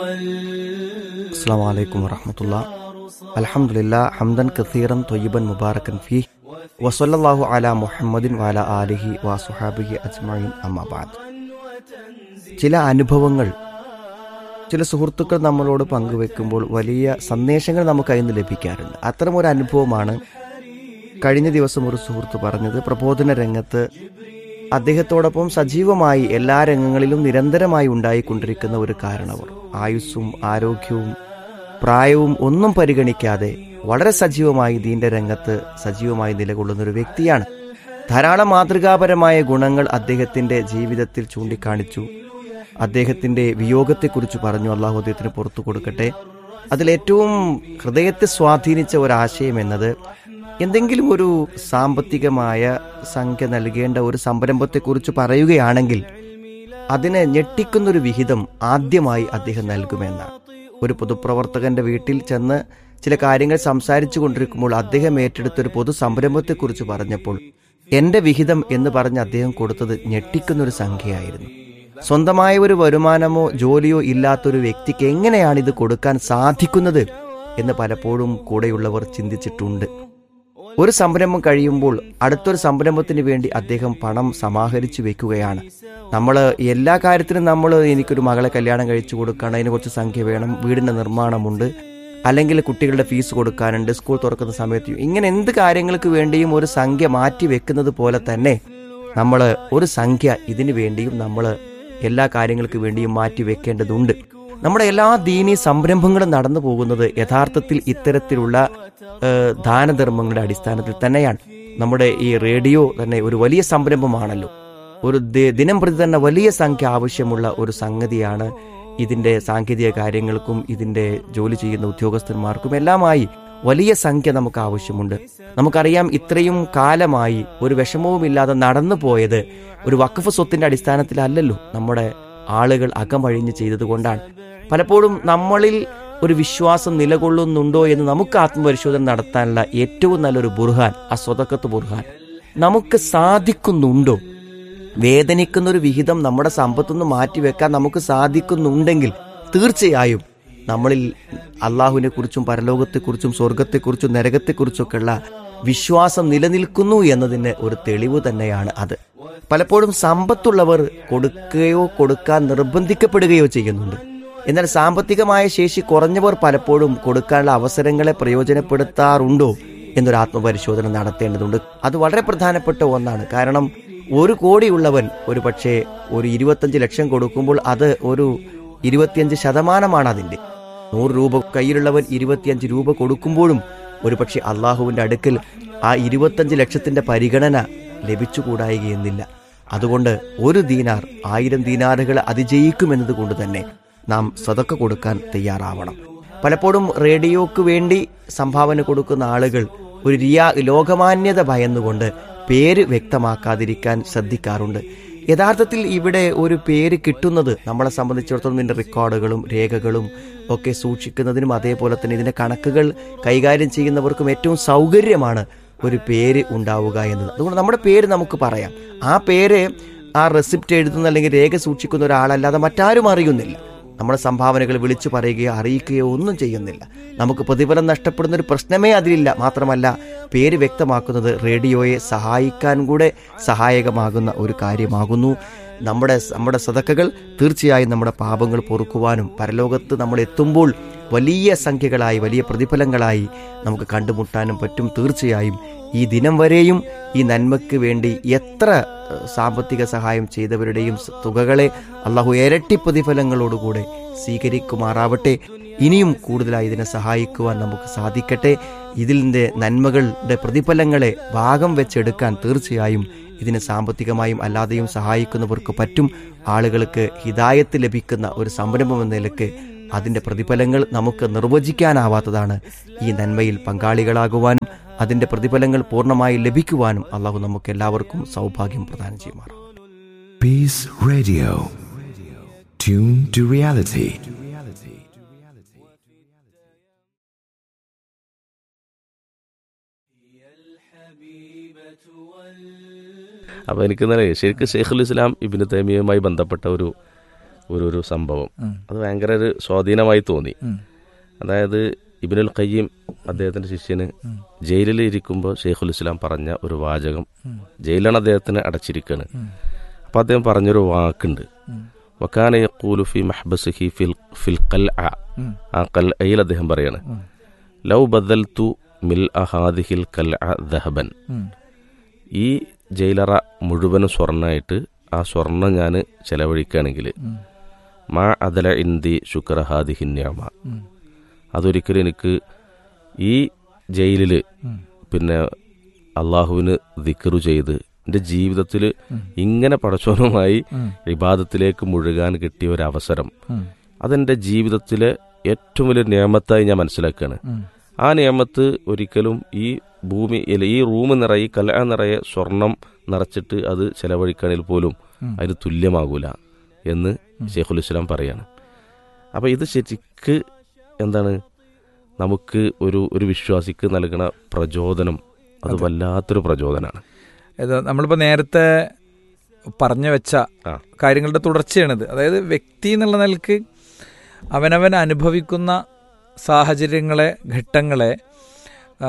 السلام عليكم ورحمة الله الحمد لله حمدا كثيرا طيبا مباركا فيه وصلى الله على محمد وعلى آله وصحابه أجمعين أما بعد ചില അനുഭവങ്ങൾ ചില സുഹൃത്തുക്കൾ നമ്മളോട് പങ്കുവെക്കുമ്പോൾ വലിയ സന്ദേശങ്ങൾ നമുക്ക് അതിൽ നിന്ന് ലഭിക്കാറുണ്ട് അത്തരമൊരു അനുഭവമാണ് കഴിഞ്ഞ ദിവസം ഒരു സുഹൃത്ത് പറഞ്ഞത് പ്രബോധന രംഗത്ത് അദ്ദേഹത്തോടൊപ്പം സജീവമായി എല്ലാ രംഗങ്ങളിലും നിരന്തരമായി ഉണ്ടായിക്കൊണ്ടിരിക്കുന്ന ഒരു കാരണവർ ആയുസ്സും ആരോഗ്യവും പ്രായവും ഒന്നും പരിഗണിക്കാതെ വളരെ സജീവമായി ദീന്റെ രംഗത്ത് സജീവമായി നിലകൊള്ളുന്ന ഒരു വ്യക്തിയാണ് ധാരാളം മാതൃകാപരമായ ഗുണങ്ങൾ അദ്ദേഹത്തിന്റെ ജീവിതത്തിൽ ചൂണ്ടിക്കാണിച്ചു അദ്ദേഹത്തിന്റെ വിയോഗത്തെക്കുറിച്ച് പറഞ്ഞു അള്ളാഹു അദ്ദേഹത്തിന് പുറത്തു കൊടുക്കട്ടെ അതിലേറ്റവും ഹൃദയത്തെ സ്വാധീനിച്ച ഒരാശയം എന്നത് എന്തെങ്കിലും ഒരു സാമ്പത്തികമായ സംഖ്യ നൽകേണ്ട ഒരു സംരംഭത്തെക്കുറിച്ച് പറയുകയാണെങ്കിൽ അതിനെ ഞെട്ടിക്കുന്നൊരു വിഹിതം ആദ്യമായി അദ്ദേഹം നൽകുമെന്നാണ് ഒരു പൊതുപ്രവർത്തകന്റെ വീട്ടിൽ ചെന്ന് ചില കാര്യങ്ങൾ സംസാരിച്ചു കൊണ്ടിരിക്കുമ്പോൾ അദ്ദേഹം ഏറ്റെടുത്ത ഒരു പൊതു സംരംഭത്തെക്കുറിച്ച് പറഞ്ഞപ്പോൾ എന്റെ വിഹിതം എന്ന് പറഞ്ഞ് അദ്ദേഹം കൊടുത്തത് ഞെട്ടിക്കുന്നൊരു സംഖ്യയായിരുന്നു സ്വന്തമായ ഒരു വരുമാനമോ ജോലിയോ ഇല്ലാത്തൊരു വ്യക്തിക്ക് എങ്ങനെയാണ് ഇത് കൊടുക്കാൻ സാധിക്കുന്നത് എന്ന് പലപ്പോഴും കൂടെയുള്ളവർ ചിന്തിച്ചിട്ടുണ്ട് ഒരു സംരംഭം കഴിയുമ്പോൾ അടുത്തൊരു സംരംഭത്തിന് വേണ്ടി അദ്ദേഹം പണം സമാഹരിച്ചു വെക്കുകയാണ് നമ്മൾ എല്ലാ കാര്യത്തിനും നമ്മൾ എനിക്കൊരു മകളെ കല്യാണം കഴിച്ചു കൊടുക്കണം അതിന് കുറച്ച് സംഖ്യ വേണം വീടിന്റെ നിർമ്മാണമുണ്ട് അല്ലെങ്കിൽ കുട്ടികളുടെ ഫീസ് കൊടുക്കാനുണ്ട് സ്കൂൾ തുറക്കുന്ന സമയത്ത് ഇങ്ങനെ എന്ത് കാര്യങ്ങൾക്ക് വേണ്ടിയും ഒരു സംഖ്യ മാറ്റി വെക്കുന്നത് പോലെ തന്നെ നമ്മൾ ഒരു സംഖ്യ ഇതിനു വേണ്ടിയും നമ്മൾ എല്ലാ കാര്യങ്ങൾക്ക് വേണ്ടിയും മാറ്റി വെക്കേണ്ടതുണ്ട് നമ്മുടെ എല്ലാ ദീനീ സംരംഭങ്ങളും നടന്നു പോകുന്നത് യഥാർത്ഥത്തിൽ ഇത്തരത്തിലുള്ള ഏഹ്, ദാനധർമ്മങ്ങളുടെ അടിസ്ഥാനത്തിൽ തന്നെയാണ് നമ്മുടെ ഈ റേഡിയോ തന്നെ ഒരു വലിയ സംരംഭമാണല്ലോ ഒരു ദി- ദിനം പ്രതി തന്നെ വലിയ സംഖ്യ ആവശ്യമുള്ള ഒരു സംഗതിയാണ് ഇതിന്റെ സാങ്കേതിക കാര്യങ്ങൾക്കും ഇതിന്റെ ജോലി ചെയ്യുന്ന ഉദ്യോഗസ്ഥന്മാർക്കും എല്ലാമായി വലിയ സംഖ്യ നമുക്ക് ആവശ്യമുണ്ട് നമുക്കറിയാം ഇത്രയും കാലമായി ഒരു വിഷമവുമില്ലാതെ നടന്നു പോയത് ഒരു വഖഫ് സ്വത്തിന്റെ അടിസ്ഥാനത്തിലല്ലല്ലോ നമ്മുടെ ആളുകൾ അകമഴിഞ്ഞ് ചെയ്തതുകൊണ്ടാണ് പലപ്പോഴും നമ്മളിൽ ഒരു വിശ്വാസം നിലകൊള്ളുന്നുണ്ടോ എന്ന് നമുക്ക് ആത്മപരിശോധന നടത്താനുള്ള ഏറ്റവും നല്ലൊരു ബുർഹാൻ ആ സ്വതക്കത്ത് ബുർഹാൻ നമുക്ക് സാധിക്കുന്നുണ്ടോ വേദനിക്കുന്ന ഒരു വിഹിതം നമ്മുടെ സമ്പത്തുനിന്ന് മാറ്റിവെക്കാൻ നമുക്ക് സാധിക്കുന്നുണ്ടെങ്കിൽ തീർച്ചയായും നമ്മളിൽ അള്ളാഹുവിനെ കുറിച്ചും പരലോകത്തെക്കുറിച്ചും സ്വർഗത്തെക്കുറിച്ചും നരകത്തെക്കുറിച്ചൊക്കെയുള്ള വിശ്വാസം നിലനിൽക്കുന്നു എന്നതിന് ഒരു തെളിവ് തന്നെയാണ് അത് പലപ്പോഴും സമ്പത്തുള്ളവർ കൊടുക്കുകയോ കൊടുക്കാൻ നിർബന്ധിക്കപ്പെടുകയോ ചെയ്യുന്നുണ്ട് എന്നാൽ സാമ്പത്തികമായ ശേഷി കുറഞ്ഞവർ പലപ്പോഴും കൊടുക്കാനുള്ള അവസരങ്ങളെ പ്രയോജനപ്പെടുത്താറുണ്ടോ എന്നൊരു ആത്മപരിശോധന നടത്തേണ്ടതുണ്ട് അത് വളരെ പ്രധാനപ്പെട്ട ഒന്നാണ് കാരണം ഒരു കോടിയുള്ളവൻ ഒരു പക്ഷേ ഒരു ഇരുപത്തഞ്ച് ലക്ഷം കൊടുക്കുമ്പോൾ അത് ഒരു ഇരുപത്തിയഞ്ച് ശതമാനമാണ് അതിന്റെ നൂറ് രൂപ കയ്യിലുള്ളവൻ ഇരുപത്തിയഞ്ച് രൂപ കൊടുക്കുമ്പോഴും ഒരുപക്ഷെ അള്ളാഹുവിന്റെ അടുക്കൽ ആ ഇരുപത്തഞ്ച് ലക്ഷത്തിന്റെ പരിഗണന ലഭിച്ചുകൂടായികയെന്നില്ല അതുകൊണ്ട് ഒരു ദീനാർ ആയിരം ദീനാറുകൾ അതിജയിക്കുമെന്നത് കൊണ്ട് തന്നെ നാം സതക്ക കൊടുക്കാൻ തയ്യാറാവണം പലപ്പോഴും റേഡിയോക്ക് വേണ്ടി സംഭാവന കൊടുക്കുന്ന ആളുകൾ ഒരു റിയാ ലോകമാന്യത ഭയന്നുകൊണ്ട് പേര് വ്യക്തമാക്കാതിരിക്കാൻ ശ്രദ്ധിക്കാറുണ്ട് യഥാർത്ഥത്തിൽ ഇവിടെ ഒരു പേര് കിട്ടുന്നത് നമ്മളെ സംബന്ധിച്ചിടത്തോളം ഇതിന്റെ റെക്കോർഡുകളും രേഖകളും ഒക്കെ സൂക്ഷിക്കുന്നതിനും അതേപോലെ തന്നെ ഇതിന്റെ കണക്കുകൾ കൈകാര്യം ചെയ്യുന്നവർക്കും ഏറ്റവും സൗകര്യമാണ് ഒരു പേര് ഉണ്ടാവുക എന്നത് അതുകൊണ്ട് നമ്മുടെ പേര് നമുക്ക് പറയാം ആ പേര് ആ റെസിപ്റ്റ് എഴുതുന്ന അല്ലെങ്കിൽ രേഖ സൂക്ഷിക്കുന്ന ഒരാളല്ലാതെ മറ്റാരും അറിയുന്നില്ല നമ്മുടെ സംഭാവനകൾ വിളിച്ചു പറയുകയോ അറിയിക്കുകയോ ഒന്നും ചെയ്യുന്നില്ല നമുക്ക് പ്രതിഫലം നഷ്ടപ്പെടുന്ന ഒരു പ്രശ്നമേ അതിലില്ല മാത്രമല്ല പേര് വ്യക്തമാക്കുന്നത് റേഡിയോയെ സഹായിക്കാൻ കൂടെ സഹായകമാകുന്ന ഒരു കാര്യമാകുന്നു നമ്മുടെ നമ്മുടെ സതക്കകൾ തീർച്ചയായും നമ്മുടെ പാപങ്ങൾ പൊറുക്കുവാനും പരലോകത്ത് നമ്മൾ എത്തുമ്പോൾ വലിയ സംഖ്യകളായി വലിയ പ്രതിഫലങ്ങളായി നമുക്ക് കണ്ടുമുട്ടാനും പറ്റും തീർച്ചയായും ഈ ദിനം വരെയും ഈ നന്മയ്ക്ക് വേണ്ടി എത്ര ഏഹ്, സാമ്പത്തിക സഹായം ചെയ്തവരുടെയും സ- തുകകളെ അള്ളാഹു ഇരട്ടി പ്രതിഫലങ്ങളോടുകൂടെ സ്വീകരിക്കുമാറാവട്ടെ ഇനിയും കൂടുതലായി ഇതിനെ സഹായിക്കുവാൻ നമുക്ക് സാധിക്കട്ടെ ഇതിൻ്റെ നന്മകളുടെ പ്രതിഫലങ്ങളെ ഭാഗം വെച്ചെടുക്കാൻ തീർച്ചയായും ഇതിന് സാമ്പത്തികമായും അല്ലാതെയും സഹായിക്കുന്നവർക്ക് പറ്റും ആളുകൾക്ക് ഹിതായത്ത് ലഭിക്കുന്ന ഒരു സംരംഭം എന്ന നിലക്ക് അതിന്റെ പ്രതിഫലങ്ങൾ നമുക്ക് നിർവചിക്കാനാവാത്തതാണ് ഈ നന്മയിൽ പങ്കാളികളാകുവാനും അതിന്റെ പ്രതിഫലങ്ങൾ പൂർണ്ണമായി ലഭിക്കുവാനും അള്ളാഹു നമുക്ക് എല്ലാവർക്കും സൗഭാഗ്യം പ്രദാനം ചെയ്യുമാറാം Peace Radio. Tune to reality. അപ്പോൾ എനിക്ക് ഇന്നലെ ശരിക്കും ഷെയ്ഖുൽ ഇസ്ലാം ഇബിന് തൈമിയുമായി ബന്ധപ്പെട്ട ഒരു ഒരു ഒരു സംഭവം ഉം. അത് ഭയങ്കര ഒരു സ്വാധീനമായി തോന്നി ഉം. അതായത് ഇബിനുൽ ഖയ്യീം അദ്ദേഹത്തിന്റെ ശിഷ്യന് ഉം. ജയിലിൽ ഇരിക്കുമ്പോൾ ഷെയ്ഖുൽ ഇസ്ലാം പറഞ്ഞ ഒരു വാചകം ഉം. ജയിലാണ് അദ്ദേഹത്തിന് അടച്ചിരിക്കുകയാണ് ഉം. അപ്പോൾ അദ്ദേഹം പറഞ്ഞൊരു വാക്കുണ്ട് ഉം. വക്കാന യഖൂലു ഫി മഹ്ബസിഹി ഫിൽ ഫിൽ ഖൽഅ ഉം. ആ കൽഅയിൽ അദ്ദേഹം പറയാണ് ഉം. ലൗ ബദൽതു മിൽ അഹാദിഹിൽ കൽഅ ദഹബൻ ഉം. ഈ ജയിലറ മുഴുവനും സ്വർണ്ണമായിട്ട് ആ സ്വർണ്ണം ഞാൻ ചെലവഴിക്കുകയാണെങ്കിൽ ഉം. മാ അദല ഇന്തി ശുക്രഹാദിഹിന്യാമ ഉം. അതൊരിക്കലും എനിക്ക് ഈ ജയിലിൽ ഉം. പിന്നെ അള്ളാഹുവിന് ദിക്കറു ചെയ്ത് എൻ്റെ ജീവിതത്തിൽ ഉം. ഇങ്ങനെ പടച്ചോനുമായി ഉം. ഇബാദത്തിലേക്ക് മുഴുകാൻ കിട്ടിയ ഒരു അവസരം ഉം. അതെൻ്റെ ജീവിതത്തിലെ ഏറ്റവും വലിയ നിയമത്തായി ഞാൻ മനസ്സിലാക്കുകയാണ് ഉം. ആ നിയമത്ത് ഒരിക്കലും ഈ ഭൂമി അല്ല ഈ റൂം നിറയെ കല നിറയെ സ്വർണം നിറച്ചിട്ട് അത് ചെലവഴിക്കണിൽ പോലും ഉം. അതിന് തുല്യമാകൂല എന്ന് ഷെയ്ഖുൽ ഇസ്ലാം പറയാണ് അപ്പോൾ ഇത് ശരിക്ക് എന്താണ് നമുക്ക് ഒരു ഒരു വിശ്വാസിക്ക് നൽകുന്ന പ്രചോദനം അത് വല്ലാത്തൊരു പ്രചോദനമാണ് ഇത് നമ്മളിപ്പോൾ നേരത്തെ പറഞ്ഞു വെച്ച ആ. കാര്യങ്ങളുടെ തുടർച്ചയാണിത് അതായത് വ്യക്തി എന്നുള്ള നിലക്ക് അവനവൻ അനുഭവിക്കുന്ന സാഹചര്യങ്ങളെ ഘട്ടങ്ങളെ ആ,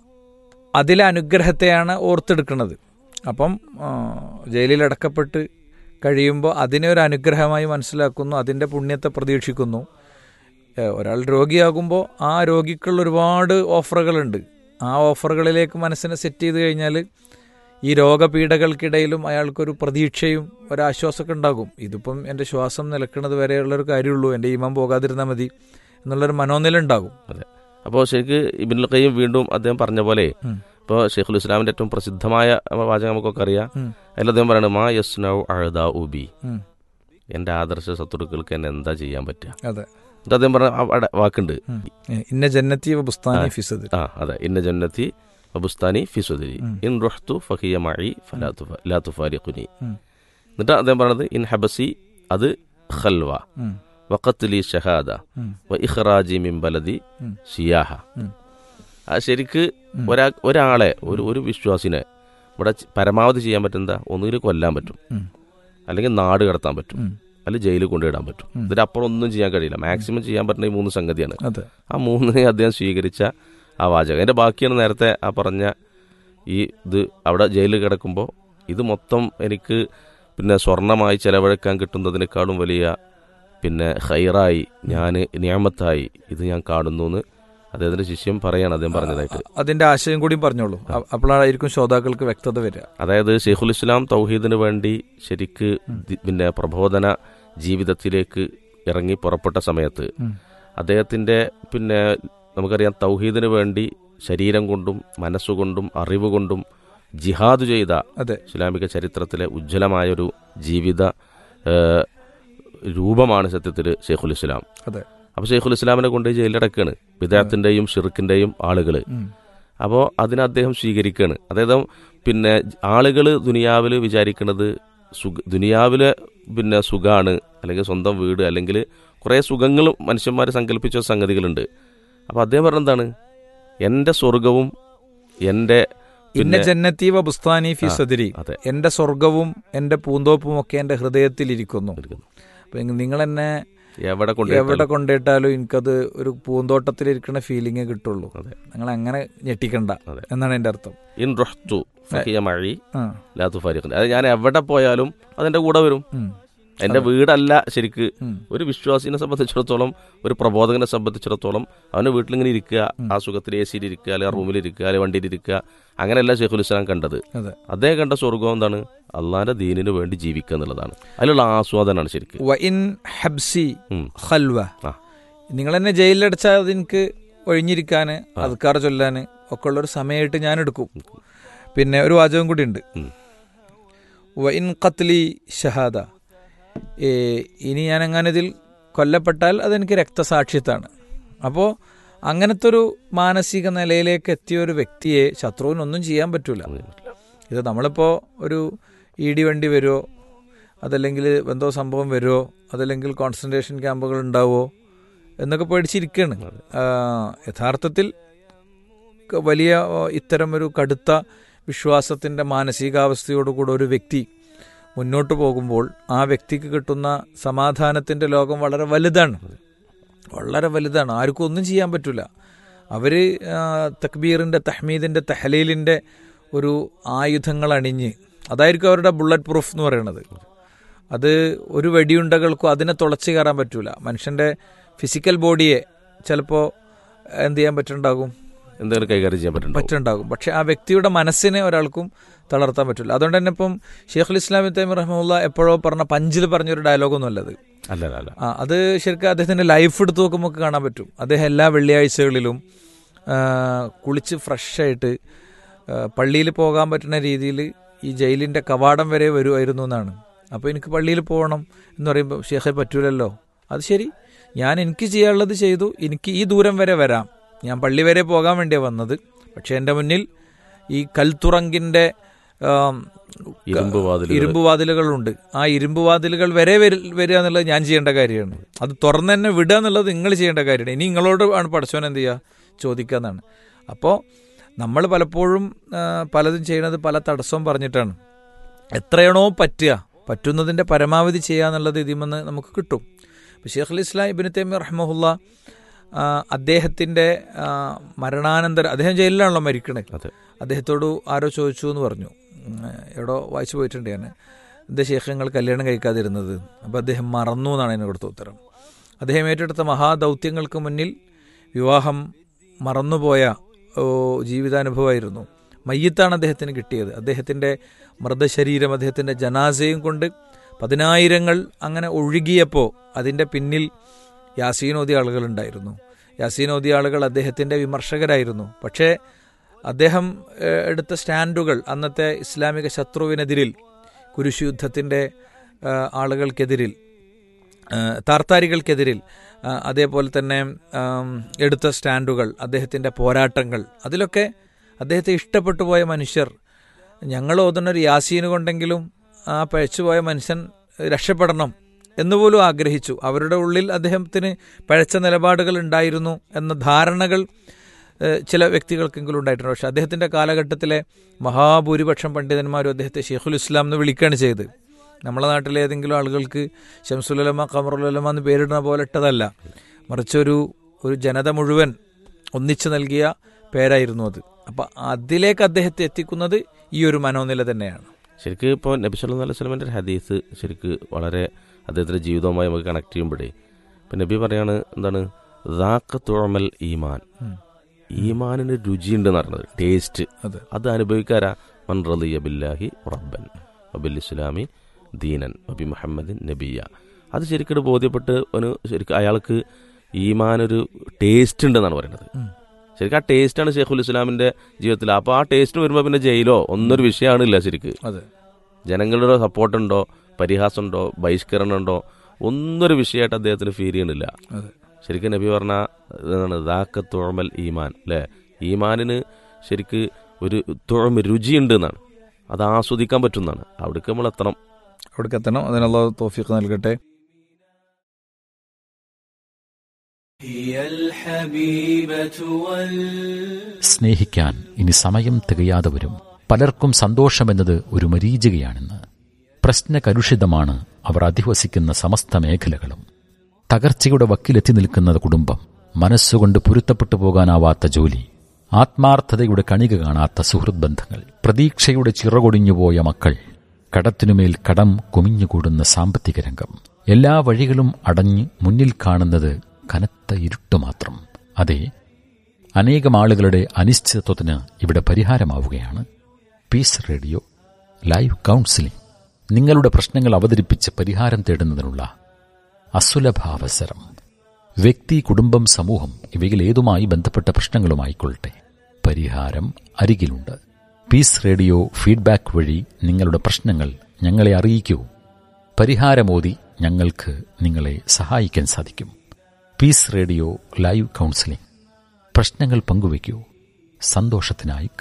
അതിലെ അനുഗ്രഹത്തെയാണ് ഓർത്തെടുക്കുന്നത് അപ്പം ആ, ജയിലിൽ അടക്കപ്പെട്ട് കഴിയുമ്പോൾ അതിനെ ഒരു അനുഗ്രഹമായി മനസ്സിലാക്കുന്നു അതിൻ്റെ പുണ്യത്തെ പ്രതീക്ഷിക്കുന്നു ഏ, ഒരാൾ രോഗിയാകുമ്പോൾ ആ രോഗിക്കുള്ള ഒരുപാട് ഓഫറുകളുണ്ട് ആ ഓഫറുകളിലേക്ക് മനസ്സിനെ സെറ്റ് ചെയ്ത് കഴിഞ്ഞാൽ ഈ രോഗപീഠകൾക്കിടയിലും അയാൾക്കൊരു പ്രതീക്ഷയും ഒരാശ്വാസമൊക്കെ ഉണ്ടാകും ഇതിപ്പം എൻ്റെ ശ്വാസം നിലക്കുന്നത് വരെയുള്ളൊരു കാര്യമുള്ളൂ എൻ്റെ ഈമം പോകാതിരുന്നാൽ മതി എന്നുള്ളൊരു മനോനില ഉണ്ടാകും അതെ അപ്പോൾ ശരിക്ക് ഇബിനുൽ ഖയ്യം വീണ്ടും അദ്ദേഹം പറഞ്ഞ പോലെ ഉം. ഇപ്പോൾ ഷെയ്ഖുൽ ഇസ്ലാമിന്റെ ഏറ്റവും പ്രസിദ്ധമായ വാചകം നമുക്കൊക്കെ അറിയാം ഉം. അതിൽ അദ്ദേഹം പറയുന്നത് മാ യസ്നൗ അഴുദ ഉബി ഉം. എൻ്റെ ആദർശ ശത്രുക്കൾക്ക് എന്നെ എന്താ ചെയ്യാൻ പറ്റുക അതെ എന്നിട്ട് അദ്ദേഹം പറഞ്ഞ അവിടെ വാക്കുണ്ട് ഉം. ഇന്ന ജന്നത്തി വ ബുസ്താനി ഫിസദ് ആ അതെ ഇന്ന ജന്നത്തി വബുസ്താനി ഫിസുദരി ഉം. ഇൻ റുഹ്തു ഫഹിയ മഴി ഫലാ തുഫ- ലാ തുഫാരിഖുനി ഉം. എന്നിട്ട് അദ്ദേഹം പറഞ്ഞത് ഇൻ ഹബസി അത് ഖൽവ ഉം. വഖത്ലി ഷഹാദ ഉം. വ ഇഖ്റാജി മിൻ ബലദി ഉം. ഷിയാഹ ഉം. ആ ശരിക്ക് ഒരാ ഒരാളെ ഒരു ഒരു വിശ്വാസിനെ ഇവിടെ ച- പരമാവധി ചെയ്യാൻ പറ്റുന്ന ഒന്നുകിൽ കൊല്ലാൻ പറ്റും ഉം. അല്ലെങ്കിൽ നാട് കടത്താൻ പറ്റും ഉം. അല്ലെങ്കിൽ ജയിലിൽ കൊണ്ടിടാൻ പറ്റും ഉം. ഇതിനപ്പുറം ഒന്നും ചെയ്യാൻ കഴിയില്ല മാക്സിമം ചെയ്യാൻ പറ്റുന്ന ഈ മൂന്ന് സംഗതിയാണ് അതെ ആ മൂന്ന് അദ്ദേഹം സ്വീകരിച്ച ആ വാചകം അതിന്റെ ബാക്കിയാണ് നേരത്തെ ആ പറഞ്ഞ ഈ ഇത് അവിടെ ജയിലിൽ കിടക്കുമ്പോൾ ഇത് മൊത്തം എനിക്ക് പിന്നെ സ്വർണമായി ചെലവഴിക്കാൻ കിട്ടുന്നതിനേക്കാളും വലിയ പിന്നെ ഹൈറായി ഞാൻ നിയമത്തായി ഇത് ഞാൻ കാണുന്നു എന്ന് അദ്ദേഹത്തിന്റെ ശിഷ്യം പറയാണ് അദ്ദേഹം പറഞ്ഞതായിട്ട് അതിന്റെ ആശയം കൂടിയും പറഞ്ഞോളൂ അ- അപ്പോഴായിരിക്കും ശ്രോതാക്കൾക്ക് വ്യക്തത വരിക അതായത് ഷെയ്ഖുൽ ഇസ്ലാം തൗഹീദിന് വേണ്ടി ശരിക്ക് ദി- പിന്നെ പ്രബോധന ജീവിതത്തിലേക്ക് ഇറങ്ങി പുറപ്പെട്ട സമയത്ത് ഉം. അദ്ദേഹത്തിന്റെ പിന്നെ നമുക്കറിയാം തൗഹീദിന് വേണ്ടി ശരീരം കൊണ്ടും മനസ്സുകൊണ്ടും അറിവ് കൊണ്ടും ജിഹാദ് ചെയ്ത അതെ ഇസ്ലാമിക ചരിത്രത്തിലെ ഉജ്ജ്വലമായൊരു ജീവിത ഏ, രൂപമാണ് സത്യത്തിൽ ഷെയ്ഖുൽ ഇസ്ലാം അതെ അപ്പോൾ ഷെയ്ഖുൽ ഇസ്ലാമിനെ കൊണ്ട് ജയിലിലടക്കാണ് വിദേഹത്തിന്റെയും ഷിർക്കിന്റെയും ആളുകൾ ഉം. അപ്പോൾ അതിനെ അദ്ദേഹം സ്വീകരിക്കുകയാണ് അതായത് പിന്നെ ആളുകൾ ദുനിയാവിൽ വിചാരിക്കുന്നത് സുഖ ദുനിയാവിലെ പിന്നെ സുഖമാണ് അല്ലെങ്കിൽ സ്വന്തം വീട് അല്ലെങ്കിൽ കുറേ സുഖങ്ങൾ മനുഷ്യന്മാർ സങ്കല്പിച്ച സംഗതികളുണ്ട് അപ്പോൾ അദ്ദേഹം പറഞ്ഞെന്താണ് എൻ്റെ സ്വർഗവും എൻ്റെ ഇന്ന പിന്നെ ജന്നത്തി വ ബുസ്താനി ഫി ആ, സദരി അതെ എന്റെ സ്വർഗവും എന്റെ പൂന്തോപ്പും ഒക്കെ എന്റെ ഹൃദയത്തിൽ ഇരിക്കുന്നു അപ്പൊ നിങ്ങൾ എന്നെ എവിടെ കൊണ്ട് എവിടെ കൊണ്ടിട്ടാലും എനിക്കത് ഒരു പൂന്തോട്ടത്തിലിരിക്കുന്ന ഫീലിംഗ് കിട്ടുള്ളൂ അതെ. നിങ്ങൾ അങ്ങനെ ഞെട്ടിക്കണ്ട അതെ. എന്നാണ് എന്റെ അർത്ഥം ഇൻ റൊഹ്തു ഫഹിയ മഴി ആ ലാത്തു ഫാരിഖ് അത് ഞാൻ എവിടെ പോയാലും അതെൻ്റെ കൂടെ വരും ഉം. എൻ്റെ വീടല്ല ശരിക്ക് ഉം. ഒരു വിശ്വാസിനെ സംബന്ധിച്ചിടത്തോളം ഒരു പ്രബോധകനെ സംബന്ധിച്ചിടത്തോളം അവൻ്റെ വീട്ടിലിങ്ങനെ ഇരിക്കുക ആ സുഖത്തിൽ എ സിയിൽ ഇരിക്കുക അല്ലെങ്കിൽ റൂമിൽ ഇരിക്കുക അല്ലെങ്കിൽ വണ്ടിയിൽ ഇരിക്കുക അങ്ങനെയല്ല ഷെയ്ഖുൽ ഇസ്ലാം കണ്ടത് അതെ അദ്ദേഹം കണ്ട സ്വർഗം എന്താണ് അള്ളാന്റെ ദീനിന് വേണ്ടി ജീവിക്കുക എന്നുള്ളതാണ് അതിലുള്ള ആസ്വാദനമാണ് ശരിക്ക് വ ഇൻ ഹബ്സി ഉം. ഖൽവ ആ. നിങ്ങൾ എന്നെ ജയിലിലടച്ചാൽ അതെനിക്ക് ഒഴിഞ്ഞിരിക്കാന് അദ്ക്കാർ ചൊല്ലാന് ഒക്കെ ഉള്ള ഒരു സമയമായിട്ട് ഞാൻ എടുക്കും പിന്നെ ഒരു വാചകം കൂടി ഉണ്ട് ഉം. വ ഇൻ ഖത്ലി ഷഹാദ ഏ, ഇനി ഞാൻ അങ്ങനെ ഇതിൽ കൊല്ലപ്പെട്ടാൽ അതെനിക്ക് രക്തസാക്ഷിത്താണ് അപ്പോൾ അങ്ങനത്തെ ഒരു മാനസിക നിലയിലേക്ക് എത്തിയ ഒരു വ്യക്തിയെ ശത്രുവിനൊന്നും ചെയ്യാൻ പറ്റൂല ഇത് നമ്മളിപ്പോൾ ഒരു ഇടി വണ്ടി വരുമോ അതല്ലെങ്കിൽ എന്തോ സംഭവം വരുമോ അതല്ലെങ്കിൽ കോൺസെൻട്രേഷൻ ക്യാമ്പുകൾ ഉണ്ടാവുമോ എന്നൊക്കെ പേടിച്ചിരിക്കുകയാണ് ആ, യഥാർത്ഥത്തിൽ ക- വലിയ ആ, ഇത്തരം ഒരു കടുത്ത വിശ്വാസത്തിൻ്റെ മാനസികാവസ്ഥയോടുകൂടെ ഒരു വ്യക്തി മുന്നോട്ട് പോകുമ്പോൾ ആ വ്യക്തിക്ക് കിട്ടുന്ന സമാധാനത്തിൻ്റെ ലോകം വളരെ വലുതാണ് വളരെ വലുതാണ് ആർക്കും ഒന്നും ചെയ്യാൻ പറ്റില്ല അവർ തക്ബീറിൻ്റെ തഹ്മീദിൻ്റെ തഹലീലിൻ്റെ ഒരു ആയുധങ്ങൾ അണിഞ്ഞ് അതായിരിക്കും അവരുടെ ബുള്ളറ്റ് പ്രൂഫ് എന്ന് പറയുന്നത് അത് ഒരു വെടിയുണ്ടകൾക്കും അതിനെ തുളച്ച് കയറാൻ പറ്റൂല മനുഷ്യൻ്റെ ഫിസിക്കൽ ബോഡിയെ ചിലപ്പോൾ എന്ത് ചെയ്യാൻ പറ്റുന്നുണ്ടാകും എന്തെങ്കിലും കൈകാര്യം ചെയ്യാൻ പറ്റുന്നുണ്ടോ പറ്റുണ്ടാകും പക്ഷെ ആ വ്യക്തിയുടെ മനസ്സിനെ ഒരാൾക്കും തളർത്താൻ പറ്റില്ല അതുകൊണ്ട് തന്നെ ഇപ്പം ഷെയ്ഖുൽ ഇസ്ലാം തൈമി റഹ്മുല്ല എപ്പോഴോ പറഞ്ഞ പഞ്ചിൽ പറഞ്ഞൊരു ഡയലോഗൊന്നും അല്ലത് അല്ല അല്ല അല്ല ആ അത് ശരിക്കും അദ്ദേഹത്തിന്റെ ലൈഫ് എടുത്ത് നോക്കുമ്പോൾ നമുക്ക് കാണാൻ പറ്റും അദ്ദേഹം എല്ലാ വെള്ളിയാഴ്ചകളിലും ആ, കുളിച്ച് ഫ്രഷായിട്ട് പള്ളിയിൽ പോകാൻ പറ്റുന്ന രീതിയിൽ ഈ ജയിലിന്റെ കവാടം വരെ വരുമായിരുന്നു എന്നാണ് അപ്പോൾ എനിക്ക് പള്ളിയിൽ പോകണം എന്ന് പറയുമ്പോൾ ഷേഖെ പറ്റൂലല്ലോ അത് ശരി ഞാൻ എനിക്ക് ചെയ്യാനുള്ളത് ചെയ്തു എനിക്ക് ഈ ദൂരം വരെ വരാം ഞാൻ പള്ളി വരെ പോകാൻ വേണ്ടിയാണ് വന്നത് പക്ഷെ എൻ്റെ മുന്നിൽ ഈ കൽത്തുറങ്കിൻ്റെ ആം, ഇരുമ്പ് വാതിലുകൾ. ഇരുമ്പ് വാതിലുകളുണ്ട് ആ ഇരുമ്പ് വാതിലുകൾ വരെ വരി- വരിക എന്നുള്ളത് ഞാൻ ചെയ്യേണ്ട കാര്യമാണ് അത് തുറന്ന് തന്നെ വിടുക എന്നുള്ളത് നിങ്ങൾ ചെയ്യേണ്ട കാര്യമാണ് ഇനി നിങ്ങളോട് ആണ് പഠിച്ചവൻ എന്ത് ചെയ്യുക ചോദിക്കുക എന്നാണ് അപ്പോൾ നമ്മൾ പലപ്പോഴും ആ, പലതും ചെയ്യുന്നത് പല തടസ്സവും പറഞ്ഞിട്ടാണ് എത്രയാണോ പറ്റുക പറ്റുന്നതിൻ്റെ പരമാവധി ചെയ്യുക എന്നുള്ളത് ഇതിമെന്ന് നമുക്ക് കിട്ടും ഇപ്പോൾ ഷെയ്ഖുൽ ഇസ്ലാം ഇബിന് തൈമി റഹ്മുല്ല അദ്ദേഹത്തിൻ്റെ മരണാനന്തരം അദ്ദേഹം ജയിലിലാണല്ലോ മരിക്കണേ അതെ അദ്ദേഹത്തോട് ആരോ ചോദിച്ചു എന്ന് പറഞ്ഞു ഉം, എവിടോ വായിച്ചു പോയിട്ടുണ്ട് ഞാൻ എന്താ ശേഖ നിങ്ങൾ കല്യാണം കഴിക്കാതിരുന്നത് അപ്പോൾ അദ്ദേഹം മറന്നു എന്നാണ് എന്നെ കൊടുത്ത ഉത്തരം അദ്ദേഹം ഏറ്റെടുത്ത മഹാദൗത്യങ്ങൾക്ക് മുന്നിൽ വിവാഹം മറന്നുപോയ ഓ, ജീവിതാനുഭവമായിരുന്നു മയ്യത്താണ് അദ്ദേഹത്തിന് കിട്ടിയത് അദ്ദേഹത്തിൻ്റെ മൃതശരീരം അദ്ദേഹത്തിൻ്റെ ജനാസയും കൊണ്ട് പതിനായിരങ്ങൾ അങ്ങനെ ഒഴുകിയപ്പോൾ അതിൻ്റെ പിന്നിൽ യാസീൻ ഓതിയ ആളുകളുണ്ടായിരുന്നു യാസീൻ ഓതിയ ആളുകൾ അദ്ദേഹത്തിൻ്റെ വിമർശകരായിരുന്നു പക്ഷേ അദ്ദേഹം ഏഹ്, എടുത്ത സ്റ്റാൻഡുകൾ അന്നത്തെ ഇസ്ലാമിക ശത്രുവിനെതിരിൽ കുരിശ് യുദ്ധത്തിൻ്റെ ഏഹ്, ആളുകൾക്കെതിരിൽ ഏഹ്, താർത്താരികൾക്കെതിരിൽ ആ, അതേപോലെ തന്നെ ആം, എടുത്ത സ്റ്റാൻഡുകൾ അദ്ദേഹത്തിൻ്റെ പോരാട്ടങ്ങൾ അതിലൊക്കെ അദ്ദേഹത്തെ ഇഷ്ടപ്പെട്ടു പോയ മനുഷ്യർ ഞങ്ങൾ ഓതുന്ന ഒരു യാസീന് കൊണ്ടെങ്കിലും ആ പഴച്ചുപോയ മനുഷ്യൻ രക്ഷപ്പെടണം എന്നുപോലും ആഗ്രഹിച്ചു അവരുടെ ഉള്ളിൽ അദ്ദേഹത്തിന് പഴച്ച നിലപാടുകൾ ഉണ്ടായിരുന്നു എന്ന ധാരണകൾ ഏഹ്, ചില വ്യക്തികൾക്കെങ്കിലും ഉണ്ടായിട്ടുണ്ട് പക്ഷെ അദ്ദേഹത്തിൻ്റെ കാലഘട്ടത്തിലെ മഹാഭൂരിപക്ഷം പണ്ഡിതന്മാരും അദ്ദേഹത്തെ ഷെയ്ഖുൽ ഇസ്ലാം എന്ന് വിളിക്കുകയാണ് ചെയ്തത് നമ്മളെ നാട്ടിലെ ഏതെങ്കിലും ആളുകൾക്ക് ഷംസുലമ കമറുലമ എന്ന് പേരിടുന്ന പോലെ ഇട്ടതല്ല മറിച്ച് ഒരു ഒരു ജനത മുഴുവൻ ഒന്നിച്ചു നൽകിയ പേരായിരുന്നു അത് അപ്പം അതിലേക്ക് അദ്ദേഹത്തെ എത്തിക്കുന്നത് ഈ ഒരു മനോനില തന്നെയാണ് ശരിക്ക് ഇപ്പോൾ നബി സല്ലല്ലാഹു അലൈഹി വസല്ലമയുടെ ഒരു ഹദീസ് ശരിക്ക് വളരെ അദ്ദേഹത്തിൻ്റെ ജീവിതവുമായി നമുക്ക് കണക്ട് ചെയ്യുമ്പോഴേ ഇപ്പം നബി പറയാണ് എന്താണ് ദാക്ക തുഴമൽ ഈമാൻ ഉം. ഈമാനിന് രുചിയുണ്ടെന്ന് പറഞ്ഞത് ടേസ്റ്റ് അതെ അത് അനുഭവിക്കാരാ മൻ റളിയ ബില്ലാഹി റബ്ബൻ വബിൽ ഇസ്ലാമി ദീനൻ വബി മുഹമ്മദിൻ നബിയ അത് ശരിക്കും ബോധ്യപ്പെട്ട് ഒരു ശരിക്കും അയാൾക്ക് ഈമാനൊരു ടേസ്റ്റ് ഉണ്ടെന്നാണ് പറയുന്നത് ഉം. ശരിക്കും ആ ടേസ്റ്റാണ് ഷെയ്ഖുൽ ഇസ്ലാമിന്റെ ജീവിതത്തിൽ അപ്പോൾ ആ ടേസ്റ്റിന് വരുമ്പോൾ പിന്നെ ജയിലോ ഒന്നൊരു വിഷയമാണില്ല ശരിക്ക് അതെ ജനങ്ങളുടെ സപ്പോർട്ടുണ്ടോ പരിഹാസമുണ്ടോ ബഹിഷ്കരണമുണ്ടോ ഒന്നൊരു വിഷയമായിട്ട് അദ്ദേഹത്തിന് ഫീൽ ചെയ്യണില്ല അതെ ശരിക്കും നബി പറഞ്ഞ എന്താണ് ദാക്ക തുഴമൽ ഈമാൻ അല്ലേ ഈമാനിന് ശരിക്ക് ഒരു തുഴമ രുചിയുണ്ട് എന്നാണ് അത് ആസ്വദിക്കാൻ പറ്റുന്നതാണ് അവിടേക്ക് നമ്മൾ എത്തണം അവിടേക്ക് എത്തണം അതിനുള്ള തോഫിക്ക് നൽകട്ടെ هي الحبيبة وال സ്നേഹിക്കാൻ ഇനി സമയം തികയാതെ വരും പലർക്കും സന്തോഷമെന്നത് ഒരു മരീചികയാണെന്ന് പ്രശ്നകലുഷിതമാണ് അവർ അധിവസിക്കുന്ന സമസ്ത മേഖലകളും തകർച്ചയുടെ വക്കിലെത്തി നിൽക്കുന്ന കുടുംബം മനസ്സുകൊണ്ട് പൊരുത്തപ്പെട്ടു പോകാനാവാത്ത ജോലി ആത്മാർത്ഥതയുടെ കണിക കാണാത്ത സുഹൃത് ബന്ധങ്ങൾ പ്രതീക്ഷയുടെ ചിറകൊടിഞ്ഞുപോയ മക്കൾ കടത്തിനുമേൽ കടം കുമിഞ്ഞുകൂടുന്ന സാമ്പത്തിക രംഗം എല്ലാ വഴികളും അടഞ്ഞ് മുന്നിൽ കാണുന്നത് കനത്ത ഇരുട്ട് മാത്രം അതെ അനേകം ആളുകളുടെ അനിശ്ചിതത്വത്തിന് ഇവിടെ പരിഹാരമാവുകയാണ് പീസ് റേഡിയോ ലൈവ് കൗൺസിലിംഗ് നിങ്ങളുടെ പ്രശ്നങ്ങൾ അവതരിപ്പിച്ച് പരിഹാരം തേടുന്നതിനുള്ള അസുലഭാവസരം വ്യക്തി കുടുംബം സമൂഹം ഇവയിൽ ഏതുമായി ബന്ധപ്പെട്ട പ്രശ്നങ്ങളുമായിക്കൊള്ളട്ടെ പരിഹാരം അരികിലുണ്ട് പീസ് റേഡിയോ ഫീഡ്ബാക്ക് വഴി നിങ്ങളുടെ പ്രശ്നങ്ങൾ ഞങ്ങളെ അറിയിക്കൂ പരിഹാരമോതി ഞങ്ങൾക്ക് നിങ്ങളെ സഹായിക്കാൻ സാധിക്കും പീസ് റേഡിയോ ലൈവ് കൗൺസിലിംഗ് പ്രശ്നങ്ങൾ പങ്കുവയ്ക്കൂ സന്തോഷത്തിനായി